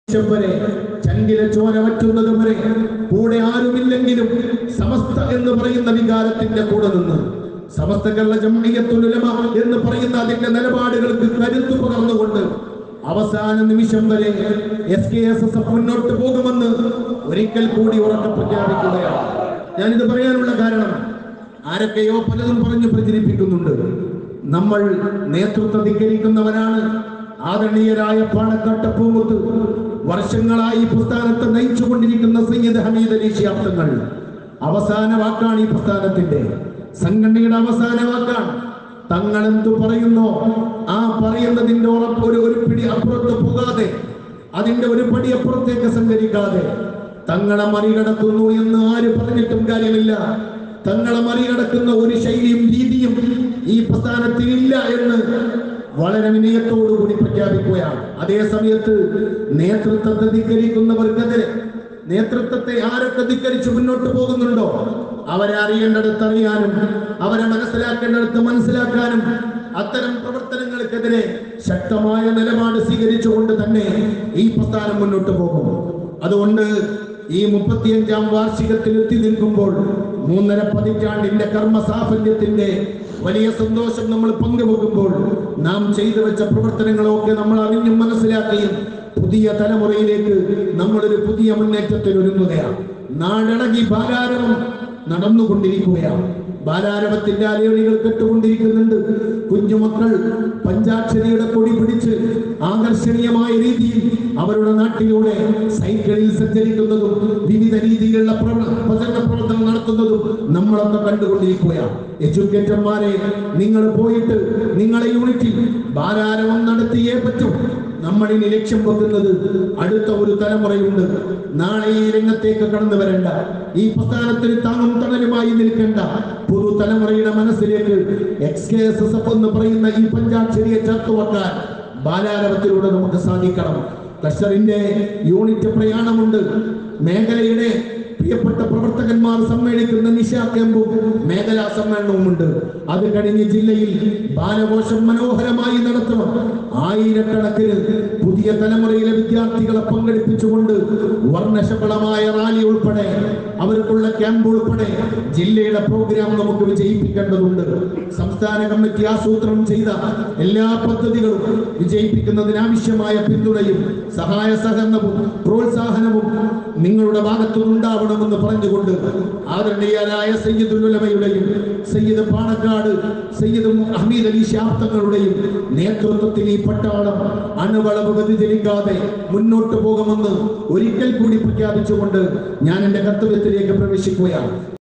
നിമിഷം വരെ ചങ്കില ചോര വറ്റുന്നത് വരെ കൂടെ ആരുമില്ലെങ്കിലും സമസ്ത എന്ന് പറയുന്ന വികാരത്തിന്റെ കൂടെ നിന്ന് സമസ്ത കേരള ജംഇയ്യത്തുൽ ഉലമ എന്ന് പറയുന്ന അതിന്റെ നിലപാടുകൾക്ക് കരുത്തു പകർന്നുകൊണ്ട് അവസാന നിമിഷം വരെ S K S S F മുന്നോട്ട് പോകുമെന്ന് ഒരിക്കൽ കൂടി ഉറക്കെ പ്രഖ്യാപിക്കുകയാണ് ഞാനിത് പറയാനുള്ള കാരണം ആരൊക്കെയോ പലതും പറഞ്ഞു പ്രചരിപ്പിക്കുന്നുണ്ട് നമ്മൾ നേതൃത്വം ധിക്കരിക്കുന്നവരാണ് ആദരണീയരായ പാണക്കാട്ട് പൂമുത്ത് വർഷങ്ങളായി ഈ പ്രസ്ഥാനത്തെ നയിച്ചുകൊണ്ടിരിക്കുന്ന സയ്യിദ് ഹമീദ് അലി ശിഹാബ്ദങ്ങൾ അവസാന വാക്കാണ് ഈ പ്രസ്ഥാനത്തിന്റെ സംഘടനയുടെ അവസാന വാക്കാണ് തങ്ങൾ എന്തു പറയുന്നോ ആ പറയുന്നതിന്റെ ഉറപ്പ് ഒരു ഒരു പിടി അപ്പുറത്ത് പോകാതെ അതിന്റെ ഒരു പടി അപ്പുറത്തേക്ക് സഞ്ചരിക്കാതെ തങ്ങളെ മറികടക്കുന്നു എന്ന് ആര് പറഞ്ഞിട്ടും കാര്യമില്ല തങ്ങളെ മറികടക്കുന്ന ഒരു ശൈലിയും രീതിയും ഈ പ്രസ്ഥാനത്തിനില്ല എന്ന് വളരെ വിനയത്തോടുകൂടി പ്രഖ്യാപിക്കുകയാണ് അതേ സമയത്ത് നേതൃത്വത്തെ ധിക്കരിക്കുന്നവർക്കെതിരെ നേതൃത്വത്തെ ആരൊക്കെ ധിക്കരിച്ച് മുന്നോട്ട് പോകുന്നുണ്ടോ അവരെ അറിയേണ്ടടുത്ത് അറിയാനും അവരെ മനസ്സിലാക്കേണ്ടടുത്ത് മനസ്സിലാക്കാനും അത്തരം പ്രവർത്തനങ്ങൾക്കെതിരെ ശക്തമായ നിലപാട് സ്വീകരിച്ചുകൊണ്ട് തന്നെ ഈ പ്രസ്ഥാനം മുന്നോട്ട് പോകും അതുകൊണ്ട് ഈ മുപ്പത്തിയഞ്ചാം വാർഷികത്തിൽ എത്തി നിൽക്കുമ്പോൾ മൂന്നര പതിറ്റാണ്ടിന്റെ കർമ്മ സാഫല്യത്തിന്റെ വലിയ സന്തോഷം നമ്മൾ പങ്കുവെക്കുമ്പോൾ നാം ചെയ്തു വെച്ച പ്രവർത്തനങ്ങളൊക്കെ നമ്മൾ അറിഞ്ഞും മനസ്സിലാക്കുകയും പുതിയ തലമുറയിലേക്ക് നമ്മളൊരു പുതിയ മുന്നേറ്റത്തിൽ ഒരുങ്ങുകയാണ് നാടളകി ബാലാരവം നടന്നുകൊണ്ടിരിക്കുകയാണ് ബാലാരവത്തിന്റെ അലയൊലികൾ കെട്ടുകൊണ്ടിരിക്കുന്നുണ്ട് കുഞ്ഞുമക്കൾ പഞ്ചാക്ഷരിയുടെ കൊടി പിടിച്ച് ആകർഷണീയമായ രീതിയിൽ അവരുടെ നാട്ടിലൂടെ സൈക്കിളിൽ സഞ്ചരിക്കുന്നതും വിവിധ രീതിയിലുള്ള പ്രവ- പ്രചരണ പ്രവർത്തനം നടത്തുന്നതും നമ്മളൊക്കെ കണ്ടുകൊണ്ടിരിക്കുകയാണ് എഡ്യൂക്കേറ്റർമാരെ നിങ്ങൾ പോയിട്ട് നിങ്ങളെ യൂണിറ്റിൽ ബാലാരവം നടത്തിയേ പറ്റും നമ്മൾ ഇനി ലക്ഷ്യം വെക്കുന്നത് അടുത്ത ഒരു തലമുറയുണ്ട് നാളെ ഈ രംഗത്തേക്ക് കടന്നു വരേണ്ട ഈ പ്രസ്ഥാനത്തിന് താങ്ങും തണലുമായി നിൽക്കേണ്ട പുതുതലമുറയുടെ മനസ്സിലേക്ക് X K S S F എന്ന് പറയുന്ന ഈ പഞ്ചാക്ഷരിയെ ചേർത്ത് വെക്കാൻ ബാലാരവത്തിലൂടെ നമുക്ക് സാധിക്കണം ക്ലസ്റ്ററിന്റെ യൂണിറ്റ് പ്രയാണമുണ്ട് മേഖലയുടെ പ്രിയപ്പെട്ട പ്രവർത്തകന്മാർ സമ്മേളിക്കുന്ന നിശ ക്യാമ്പും മേഖലാ സമ്മേളനവുമുണ്ട് അത് കഴിഞ്ഞ് ജില്ലയിൽ ബാലഘോഷം മനോഹരമായി നടത്തണം ആയിരക്കണക്കിന് പുതിയ തലമുറയിലെ വിദ്യാർത്ഥികളെ പങ്കെടുപ്പിച്ചുകൊണ്ട് വർണ്ണശബളമായ റാലി ഉൾപ്പെടെ അവർക്കുള്ള ക്യാമ്പ് ഉൾപ്പെടെ ജില്ലയുടെ പ്രോഗ്രാം നമുക്ക് വിജയിപ്പിക്കേണ്ടതുണ്ട് സംസ്ഥാന കമ്മിറ്റി ആസൂത്രണം ചെയ്ത എല്ലാ പദ്ധതികളും വിജയിപ്പിക്കുന്നതിനാവശ്യമായ പിന്തുണയും സഹായ സഹകരണവും പ്രോത്സാഹനവും നിങ്ങളുടെ ഭാഗത്തു നിന്നുണ്ടാവണമെന്ന് പറഞ്ഞുകൊണ്ട് ആദരണീയരായ സയ്യിദുൽ ഉലമയുടെയും സയ്യിദ് പാണക്കാട് സയ്യിദ് ഹമീദ് അലി ശാബ്ദങ്ങളുടെയും നേതൃത്വത്തിൽ ഈ പട്ടാളം അണുവളവ് വ്യതിചലിക്കാതെ മുന്നോട്ട് പോകുമെന്ന് ഒരിക്കൽ കൂടി പ്രഖ്യാപിച്ചുകൊണ്ട് ഞാൻ എന്റെ കർത്തവ്യത്തിലേക്ക് പ്രവേശിക്കുകയാണ്